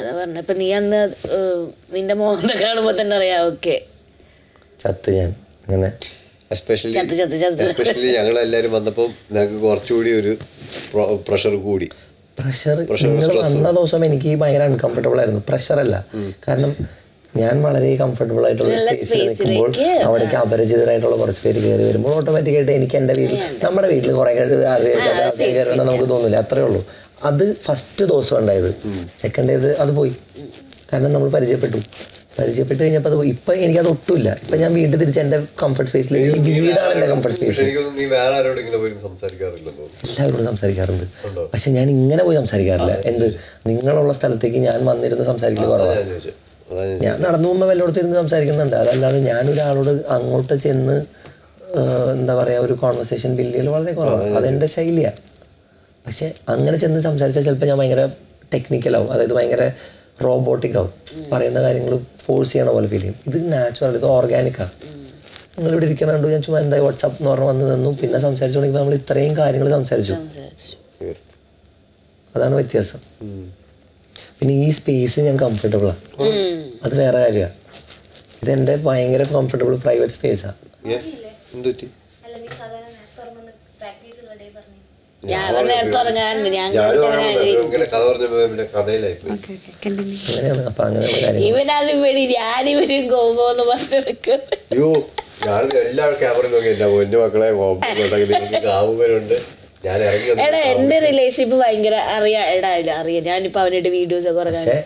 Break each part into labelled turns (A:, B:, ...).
A: അതാ പറഞ്ഞ ഇപ്പൊ നീ അന്ന് ഏഹ്, നിന്റെ മോഹനെ കാണുമ്പോ തന്നെ അറിയാം ഓക്കെ
B: ചത്ത് ഞാൻ അങ്ങനെ
C: എസ്പെഷ്യലി
A: ചത്ത് ചത്ത് ചത്ത്.
C: എസ്പെഷ്യലി ഞങ്ങൾ എല്ലാവരും വന്നപ്പോൾ ഞങ്ങൾക്ക് കുറച്ചുകൂടി ഒരു പ്രഷർ കൂടി
B: പ്രഷർ
C: Pressure,
B: നിങ്ങൾ
C: stress.
B: വന്ന ദിവസം എനിക്ക് ഭയങ്കര അൺകംഫർട്ടബിൾ ആയിരുന്നു പ്രഷർ അല്ല കാരണം ഞാൻ വളരെ കംഫർട്ടബിൾ ആയിട്ടുള്ള
A: നല്ല
B: സ്പേസിൽ നിൽക്കുമ്പോൾ
A: സ്പേസിലേക്ക്,
B: അവിടേക്ക് അപരിചിതരായിട്ടുള്ള കുറച്ച് പേര് കയറി വരുമ്പോൾ ഓട്ടോമാറ്റിക്കായിട്ട് എനിക്ക് എൻ്റെ വീട്ടിൽ നമ്മുടെ വീട്ടിൽ കുറേ കയറി വന്നാൽ നമുക്ക് തോന്നില്ല അത്രേ ഉള്ളൂ അത് ഫസ്റ്റ് ദിവസം ഉണ്ടായത് സെക്കൻഡ് ഡേത് അത് പോയി കാരണം നമ്മൾ പരിചയപ്പെട്ടു പരിചയപ്പെട്ട് കഴിഞ്ഞപ്പോൾ അത് പോയി ഇപ്പം എനിക്കത് ഒട്ടുമില്ല ഇപ്പം ഞാൻ വീണ്ടും തിരിച്ച് എൻ്റെ കംഫർട്ട് സ്പേസിലേക്ക് വീടാണ് എൻ്റെ കംഫർട്ട്
C: പക്ഷെ
B: സ്പേസ്
C: എനിക്കൊന്നും നീ വേറെ ആരോടും ഇങ്ങനെ പോയി സംസാരിക്കാറില്ലെന്നോ
B: എല്ലാവരോടും സംസാരിക്കാറുണ്ട് പക്ഷെ ഞാൻ ഇങ്ങനെ പോയി സംസാരിക്കാറില്ല എന്ത് നിങ്ങളുള്ള സ്ഥലത്തേക്ക് ഞാൻ വന്നിരുന്ന് സംസാരിക്കൽ കുറവാണ്
C: ഞാൻ ചോദിച്ചത് അതാ ഞാൻ
B: ഞാൻ നടന്നു പോകുമ്പോൾ വല്ലയിടത്തും ഇരുന്ന് സംസാരിക്കുന്നുണ്ട് അതല്ലാതെ ഞാനൊരാളോട് അങ്ങോട്ട് ചെന്ന് ആ, എന്താ പറയുക ഒരു കോൺവെർസേഷൻ ബിൽഡ് ചെയ്യൽ വളരെ കുറവാണ് അതെൻ്റെ ശൈലിയാണ് പക്ഷെ അങ്ങനെ ചെന്ന് സംസാരിച്ചാൽ ചിലപ്പോൾ ഞാൻ ഭയങ്കര ടെക്നിക്കലാവും അതായത് ഭയങ്കര റോബോട്ടിക് ആവും പറയുന്ന കാര്യങ്ങൾ ഫോഴ്സ് ചെയ്യണ പോലെ ഫീൽ ചെയ്യും ഇത് നാച്ചുറൽ ഇത് ഓർഗാനിക്കാണ് നിങ്ങൾ ഇവിടെ ഇരിക്കണുണ്ട് ഞാൻ ചുമ്മാ എന്താ വാട്സാപ്പ് എന്ന് പറഞ്ഞ് വന്ന് തന്നു പിന്നെ സംസാരിച്ചു തുടങ്ങിയപ്പോൾ നമ്മൾ ഇത്രയും കാര്യങ്ങൾ സംസാരിച്ചു
C: Yes.
B: അതാണ് വ്യത്യാസം പിന്നെ ഈ സ്പേസ് ഞാൻ കംഫർട്ടബിളാണ് അത് വേറെ കാര്യമാണ് ഇതെൻ്റെ ഭയങ്കര കംഫർട്ടബിൾ പ്രൈവറ്റ് സ്പേസാണ്
C: Yes. എന്ത് പറ്റി
D: അല്ല നീ സാധാരണ നേരത്തെ ഉറങ്ങുന്ന പ്രാക്ടീസ് ഉള്ള ഡേ പറഞ്ഞു
A: ഞാൻ നേരത്തെ ഉറങ്ങാറുണ്ട് ഞാൻ
C: ഞാനും ആണോ ഇങ്ങനെ കഥ പറഞ്ഞപ്പോ പിന്നെ കഥയിലായി പോയി
B: അങ്ങനെയാണ് അപ്പം അങ്ങനെയുള്ള കാര്യങ്ങൾ
A: ഇവനത് പേടി ഞാനിവരും കോമ്പോന്ന് പറഞ്ഞെടുക്കും
C: അയ്യോ ഞാൻ എല്ലാ ക്യാമറ നോക്കി എന്റെ പൊന്നു മക്കളെ നിങ്ങൾക്ക് കാവുകരുണ്ട് ഞാൻ ഇറങ്ങി വന്നിട്ട്
A: എടാ എന്റെ റിലേഷൻഷിപ്പ് ഭയങ്കര അറിയാ എടാ ഇല്ല അറിയാം ഞാനിപ്പോ അവനായിട്ട് വീഡിയോസ് ഒക്കെ കുറേ
B: പക്ഷേ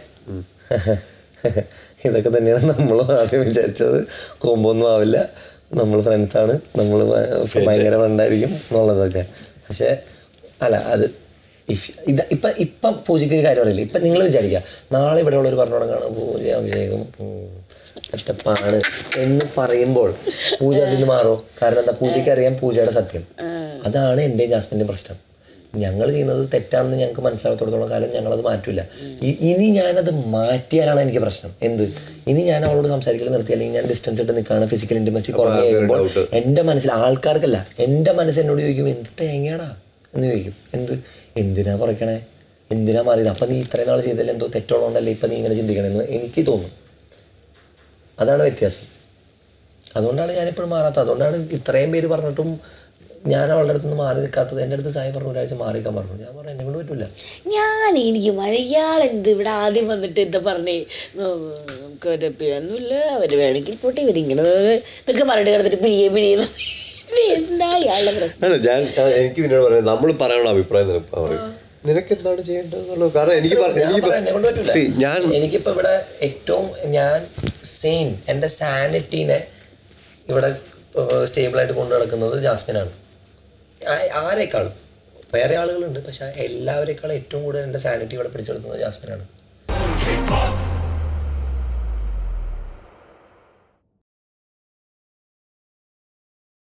B: ഇതൊക്കെ തന്നെയാണ് നമ്മളും ആദ്യം വിചാരിച്ചത് കോമ്പൊന്നും ആവില്ല നമ്മൾ ഫ്രണ്ട്സാണ് നമ്മൾ ഭയങ്കര ഫ്രണ്ടായിരിക്കും എന്നുള്ളതൊക്കെ പക്ഷേ അല്ല അത് ഇഫ് ഇത് ഇപ്പം ഇപ്പം പൂജയ്ക്ക് ഒരു കാര്യം അറിയില്ല ഇപ്പം നിങ്ങൾ വിചാരിക്കുക നാളെ ഇവിടെ ഉള്ളവർ പറഞ്ഞോണം കാണാം പൂജ അഭിഷേകം ഉം, കഷ്ടപ്പാണ് എന്ന് പറയുമ്പോൾ പൂജ അതിൽ നിന്ന് മാറോ കാരണം എന്താ പൂജയ്ക്ക് അറിയാം പൂജയുടെ സത്യം അതാണ് എൻ്റെയും ജാസ്മിൻ്റെയും പ്രശ്നം ഞങ്ങൾ ചെയ്യുന്നത് തെറ്റാണെന്ന് ഞങ്ങൾക്ക് മനസ്സിലാകത്തോടത്തോളം കാലം ഞങ്ങളത് മാറ്റില്ല ഇനി ഞാനത് മാറ്റിയാലാണ് എനിക്ക് പ്രശ്നം എന്ത് ഇനി ഞാൻ അവളോട് സംസാരിക്കൽ നിർത്തി അല്ലെങ്കിൽ ഞാൻ ഡിസ്റ്റൻസ് ഇട്ട് നിൽക്കുകയാണ് ഫിസിക്കൽ ഇൻറ്റിമസി കുറഞ്ഞു കഴിയുമ്പോൾ എൻ്റെ മനസ്സിൽ ആൾക്കാർക്കല്ല എൻ്റെ മനസ്സ് എന്നോട് ചോദിക്കും എന്ത് തേങ്ങയാടാ എന്ന് ചോദിക്കും എന്ത് എന്തിനാ കുറയ്ക്കണേ എന്തിനാ മാറിയത് അപ്പം നീ ഇത്രയും നാൾ ചെയ്തതിൽ എന്തോ തെറ്റുള്ളതുകൊണ്ടല്ലേ ഇപ്പം നീ ഇങ്ങനെ ചിന്തിക്കണമെന്ന് എനിക്ക് തോന്നും അതാണ് വ്യത്യാസം അതുകൊണ്ടാണ് ഞാനിപ്പോഴും മാറാത്തത് അതുകൊണ്ടാണ് ഇത്രയും പേര് പറഞ്ഞിട്ടും ഞാൻ അവളുടെ അടുത്ത് നിന്ന് മാറി നിൽക്കാത്തത് എൻ്റെ അടുത്ത് സായി പറഞ്ഞു ഒരാഴ്ച മാറിക്കാൻ പറഞ്ഞു ഞാൻ പറഞ്ഞു എന്നെ കൊണ്ട് പറ്റില്ല
A: ഞാൻ എനിക്ക് മലയാളെന്ത് ഇവിടെ ആദ്യം വന്നിട്ട് എന്താ പറഞ്ഞേ ഒന്നുമില്ല അവര് വേണമെങ്കിൽ പോട്ടെ ഇവരിങ്ങനെ ഇതൊക്കെ പറഞ്ഞിട്ട് കിടന്നിട്ട് പിരിയെ പിരിയുന്നു എന്താ ഇയാളുടെ പ്രശ്നം
C: അല്ല ഞാൻ ആ, എനിക്ക് നിന്നോട് പറയാം നമ്മൾ പറയാനുള്ള അഭിപ്രായം നിനക്ക് പറയും നിനക്ക് എന്താണ് ചെയ്യേണ്ടതെന്നുള്ളത് കാരണം എനിക്ക് പറ-
B: ഞാൻ
C: എനിക്ക്
B: പറയാം, എന്നെ കൊണ്ട് പറ്റില്ല
C: See, ഞാൻ
B: എനിക്കിപ്പോ ഇവിടെ ഏറ്റവും ഞാൻ സെയിം എൻ്റെ സാനിറ്റീനെ ഇവിടെ സ്റ്റേബിളായിട്ട് കൊണ്ടു നടക്കുന്നത് ജാസ്മിനാണ് ആ- ആരെക്കാളും വേറെ ആളുകളുണ്ട് പക്ഷെ എല്ലാവരെക്കാളും ഏറ്റവും കൂടുതൽ എൻ്റെ സാനിറ്റി ഇവിടെ പിടിച്ചെടുക്കുന്നത് ജാസ്മിനാണ്